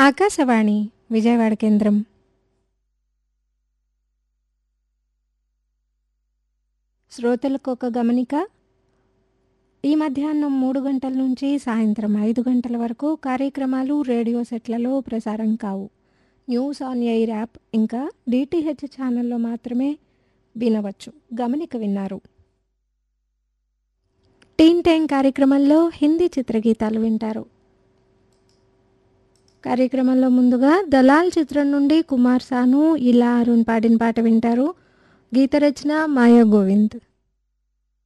ఆకాశవాణి విజయవాడ కేంద్రం శ్రోతలకు ఒక గమనిక ఈ మధ్యాహ్నం మూడు గంటల నుంచి సాయంత్రం ఐదు గంటల వరకు కార్యక్రమాలు రేడియో సెట్లలో ప్రసారం కావు న్యూస్ ఆన్ ఎయిర్ యాప్ ఇంకా డిటిహెచ్ ఛానల్లో మాత్రమే వినవచ్చు గమనిక విన్నారు టీన్ టైం కార్యక్రమంలో హిందీ చిత్రగీతాలు వింటారు కార్యక్రమంలో ముందుగా దలాల్ చిత్రం నుండి కుమార్ సాను ఇలా అరుణ్ పాడిన పాట వింటారు గీత రచన మాయా గోవింద్